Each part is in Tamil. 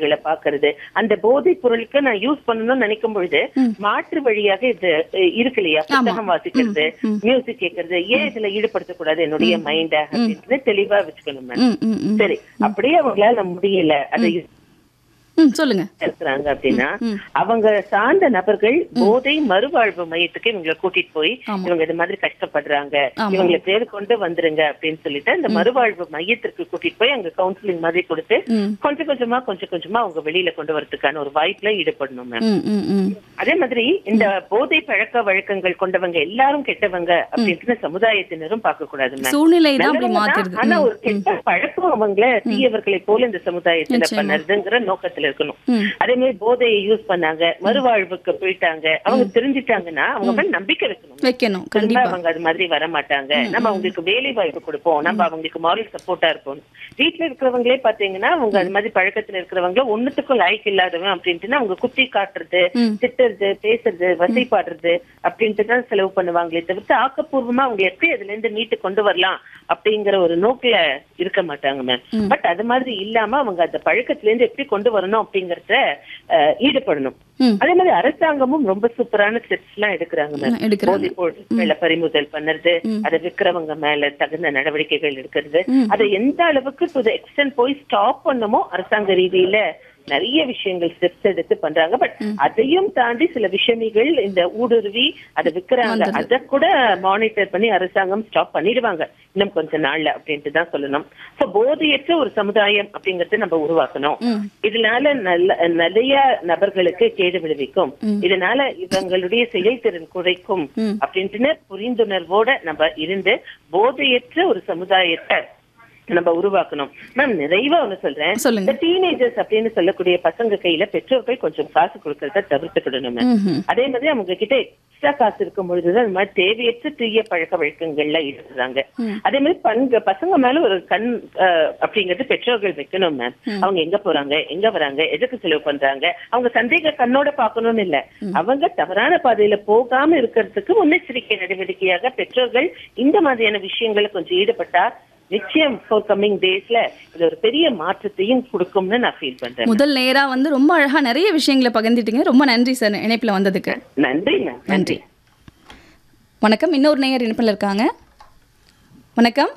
நிகழ்ச்சிகளை பாக்குறது அந்த போதைப் பொருளுக்கு நான் யூஸ் பண்ணணும்னு நினைக்கும் பொழுது மாற்று வழியாக இது அஹ், இருக்கு இல்லையா புத்தகம் வாசிக்கிறது மியூசிக் கேட்கறது ஏன் இதுல ஈடுபடுத்தக்கூடாது என்னுடைய மைண்ட அப்படின்னு தெளிவா வச்சுக்கணும் மேம் ம் ம் ம் சரி அப்படியே அவங்களால முடியல அதை ம் சொல்லுங்க இருக்கிறாங்க அப்படின்னா அவங்க சார்ந்த நபர்கள் போதை மறுவாழ்வு மையத்துக்கு இவங்களை கூட்டிட்டு போய் ஆமா. இவங்க இது மாதிரி கஷ்டப்படுறாங்க ஆமா. இவங்களை பேர் கொண்டு வந்துருங்க அப்படின்னு சொல்லிட்டு இந்த மறுவாழ்வு மையத்திற்கு கூட்டிட்டு போய் அங்க கவுன்சிலிங் மாதிரி கொடுத்து ம். கொஞ்சம் கொஞ்சமா கொஞ்சம் கொஞ்சமா அவங்க வெளியில கொண்டு வரதுக்கான ஒரு வாய்ப்புல ஈடுபடணும் மேம் ம் ம் ம் அதே மாதிரி இந்த போதை பழக்க வழக்கங்கள் கொண்டவங்க எல்லாரும் கெட்டவங்க அப்படின்னு சமுதாயத்தினரும் பார்க்க கூடாது மேம் சூழ்நிலை தான் அப்படி நல்லவங்க தான், மாத்திருது ஆனா ம். ஒரு கெட்ட பழக்கம் அவங்கள தீயவர்களை போல இந்த சமுதாயத்துல நிச்சயமா. பண்ணுறதுங்கிற நோக்கத்துல இருக்கணும் ம். அதே மாதிரி போதையை யூஸ் பண்ணாங்க மறுவாழ்வுக்கு போயிட்டாங்க அவங்க தெரிஞ்சிட்டாங்கன்னா அவங்க மேல நம்பிக்கை வைக்கணும் வைக்கணும் திரும்ப கண்டிப்பா அவங்க அது மாதிரி வர மாட்டாங்க நம்ம அவங்களுக்கு வேலை வாய்ப்பு கொடுப்போம் நம்ம அவங்களுக்கு மாரல் சப்போர்ட்டா இருப்போம் வீட்டுல இருக்கிறவங்களே பாத்தீங்கன்னா அவங்க அது மாதிரி பழக்கத்துல இருக்கிறவங்க ஒண்ணுத்துக்கும் லாய்க்கு இல்லாதவன் அப்படின்ட்டு அவங்க குத்தி காட்டுறது ம். திட்டுறது பேசுறது வசைப்பாடுறது அப்படின்ட்டு தான் செலவு பண்ணுவாங்களே தவிர்த்து ஆக்கப்பூர்வமா அவங்க எப்படி அதுல இருந்து மீட்டு கொண்டு வரலாம் அப்படிங்கிற ஒரு நோக்குல இருக்க மாட்டாங்க மேம் பட் அது மாதிரி இல்லாம அவங்க அந்த பழக்கத்துல இருந்து எப்படி கொண்டு வரணும் அப்படிங்கறத அஹ், ஈடுபடணும் ம். அதே மாதிரி அரசாங்கமும் ரொம்ப சூப்பரான ஸ்டெப்ஸ் எல்லாம் எடுக்கிறாங்க மேம் ம், எடுக்கிறாங்க. போதைப் பொருட்களை பறிமுதல் பண்ணுறது அதை விற்கிறவங்க மேல தகுந்த நடவடிக்கைகள் எடுக்கிறது அதை எந்த அளவுக்கு டு எக்ஸ்டென்ட் போய் ஸ்டாப் பண்ணுமோ அரசாங்க ரீதியில நிறைய விஷயங்கள் ஸ்டெப்ஸ் எடுத்து பண்றாங்க பட் அதையும் தாண்டி சில விஷமிகள் இந்த ஊடுருவி அதை விற்கிறாங்க அதை கூட மானிட்டர் பண்ணி அரசாங்கம் ஸ்டாப் பண்ணிடுவாங்க இன்னும் கொஞ்ச நாள்ல அப்படின்ட்டு தான் சொல்லணும் சோ போதையற்ற ஒரு சமுதாயம் அப்படிங்கறத நம்ம உருவாக்கணும் இதனால நல்ல நிறைய நபர்களுக்கு கேடு விளைவிக்கும் இதனால இவங்களுடைய செயல்திறன் குறைக்கும் அப்படின்ட்டு புரிந்துணர்வோட நம்ம இருந்து போதையற்ற ஒரு சமுதாயத்தை நம்ம உருவாக்கணும் மேம் நிறைவா ஒண்ணு சொல்றேன் சொல்லுங்க. இந்த டீனேஜர்ஸ் அப்படின்னு சொல்லக்கூடிய பசங்க கையில பெற்றோர்கள் கொஞ்சம் காசு கொடுக்கறத தவிர்த்துக்கிடணும் மேம் ம்ஹும். அதே மாதிரி அவங்க கிட்ட எக்ஸ்ட்ரா காசு இருக்கும் பொழுதுதான் இந்த மாதிரி தேவையற்ற தீய பழக்க வழக்கங்கள்ல ஈடுபடுறாங்க அதே மாதிரி பண்க பசங்க மேல ஒரு கண் அஹ், அப்படிங்கறது பெற்றோர்கள் வைக்கணும் மேம் அவங்க எங்க போறாங்க எங்க வராங்க எதுக்கு செலவு பண்றாங்க அவங்க சந்தேக கண்ணோட பார்க்கணும்னு இல்ல அவங்க தவறான பாதையில போகாம இருக்கிறதுக்கு முன்னெச்சரிக்கை நடவடிக்கையாக பெற்றோர்கள் இந்த மாதிரியான விஷயங்களை கொஞ்சம் ஈடுபட்டா நிச்சயம் ஃபோர் கம்மிங் டேஸ்ல இது ஒரு பெரிய மாற்றத்தையும் கொடுக்கும்னு நான் ஃபீல் பண்றேன் முதல் நேரா வந்து ரொம்ப அழகா நிறைய விஷயங்களை பகிர்ந்துட்டீங்க ரொம்ப நன்றி சார் இணைப்புல வந்ததுக்கு நன்றி மேம் நன்றி வணக்கம் இன்னொரு நேயர் இணைப்பில் இருக்காங்க வணக்கம்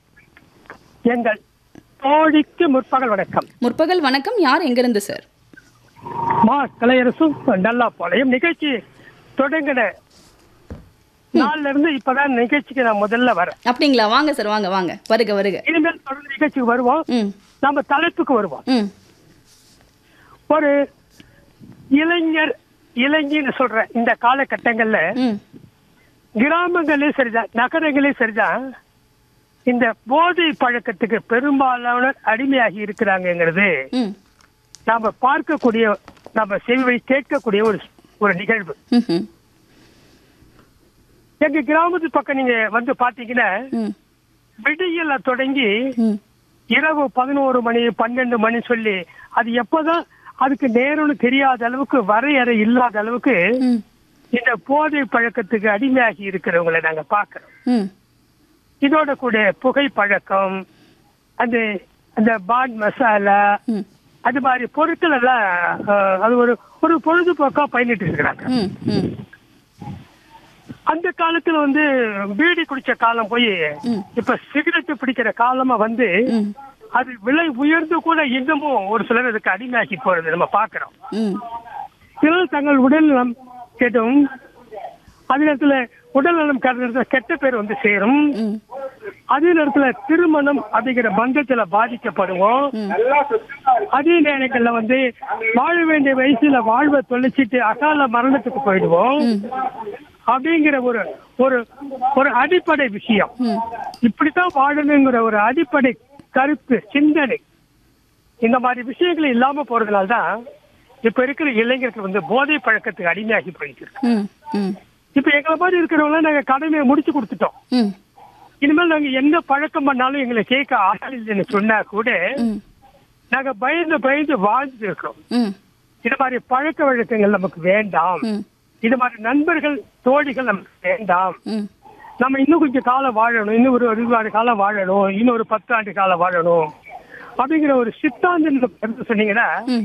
எங்கள் தோழிக்கு முற்பகல் வணக்கம் முற்பகல் வணக்கம் யார் எங்கிருந்து சார் மா கலையரசும் நல்லா போலையும் நிகழ்ச்சி தொடங்கின நாள்ல இருந்து இப்பதான் நிகழ்ச்சிக்கு நான் முதல்ல வரேன் அப்படிங்களா வாங்க சார் வாங்க வாங்க வருக வருக இனிமேல் தொடர்ந்து நிகழ்ச்சிக்கு வருவோம் ம் நம்ம தலைப்புக்கு வருவோம் ம் ஒரு இளைஞர் இளைஞன்னு சொல்ற இந்த காலகட்டங்கள்ல ம் கிராமங்களே சரிதான் நகரங்களே சரிதான் இந்த போதை பழக்கத்துக்கு பெரும்பாலான அடிமையாகி இருக்கிறாங்கிறது ம் நாம பார்க்கக்கூடிய நம்ம செவி கேட்கக்கூடிய ஒரு ஒரு நிகழ்வு ம்ஹும். எங்க கிராமத்து பக்கம் நீங்க வந்து பாத்தீங்கன்னா ம் விடியல தொடங்கி ம் இரவு பதினோரு மணி பன்னெண்டு மணி சொல்லி அது எப்பதான் அதுக்கு நேரம்னு தெரியாத அளவுக்கு வரையறை இல்லாத அளவுக்கு ம் இந்த போதை பழக்கத்துக்கு அடிமையாகி இருக்கிறவங்களை நாங்க பாக்குறோம் ம் இதோட கூட புகை பழக்கம் அந்த அந்த பான் மசாலா ம் அது மாதிரி பொருட்கள் எல்லாம் அஹ், அது ஒரு ஒரு பொழுதுபோக்கா பயணிட்டு இருக்கிறாங்க ம் ம் அந்த காலத்துல வந்து பீடி குடிச்ச காலம் போய் ம். இப்ப சிகரெட் பிடிக்கிற காலமா வந்து ம் அது விலை உயர்ந்து கூட இன்னமும் ஒரு சிலர் இதுக்கு அடிமையாக்கி போறது நம்ம பாக்குறோம் ம் சிலர் தங்கள் உடல் நலம் கெடும் அதே நேரத்துல உடல் நலம் கெட்ட கெட்ட பேர் வந்து சேரும் ம் அதே நேரத்துல திருமணம் அப்படிங்கிற பந்தத்துல பாதிக்கப்படுவோம் அதே நேரங்கள்ல வந்து வாழ வேண்டிய வயசுல வாழ்வை தொலைச்சிட்டு அகால மரணத்துக்கு போயிடுவோம் அப்படிங்கிற ஒரு ஒரு ஒரு அடிப்படை விஷயம் இப்படித்தான் வாழணுங்கிற ஒரு அடிப்படை கருத்து சிந்தனை இந்த மாதிரி விஷயங்கள் இல்லாம போறதுனால தான் இப்ப இருக்கிற இளைஞர்கள் வந்து போதை பழக்கத்துக்கு அடிமையாகி போயிட்டு இருக்கு ம் ம் இப்ப எங்களை மாதிரி இருக்கிறவங்க நாங்க கடமையை முடிச்சு கொடுத்துட்டோம் ம் இனிமேல் நாங்க எந்த பழக்கம் பண்ணாலும் எங்களை கேட்க ஆள் இல்லைன்னு சொன்னா கூட ம் நாங்க பயந்து பயந்து வாழ்ந்து இருக்கிறோம் ம் இது மாதிரி பழக்க வழக்கங்கள் நமக்கு வேண்டாம் ம் இது மாதிரி நண்பர்கள் தோழிகள் நமக்கு வேண்டாம் ம் நம்ம இன்னும் கொஞ்சம் காலம் வாழணும் இன்னும் ஒரு இருபது காலம் வாழணும் இன்னும் ஒரு பத்து ஆண்டு காலம் வாழணும் அப்படிங்கிற ஒரு சித்தாந்தம் சொன்னீங்கன்னா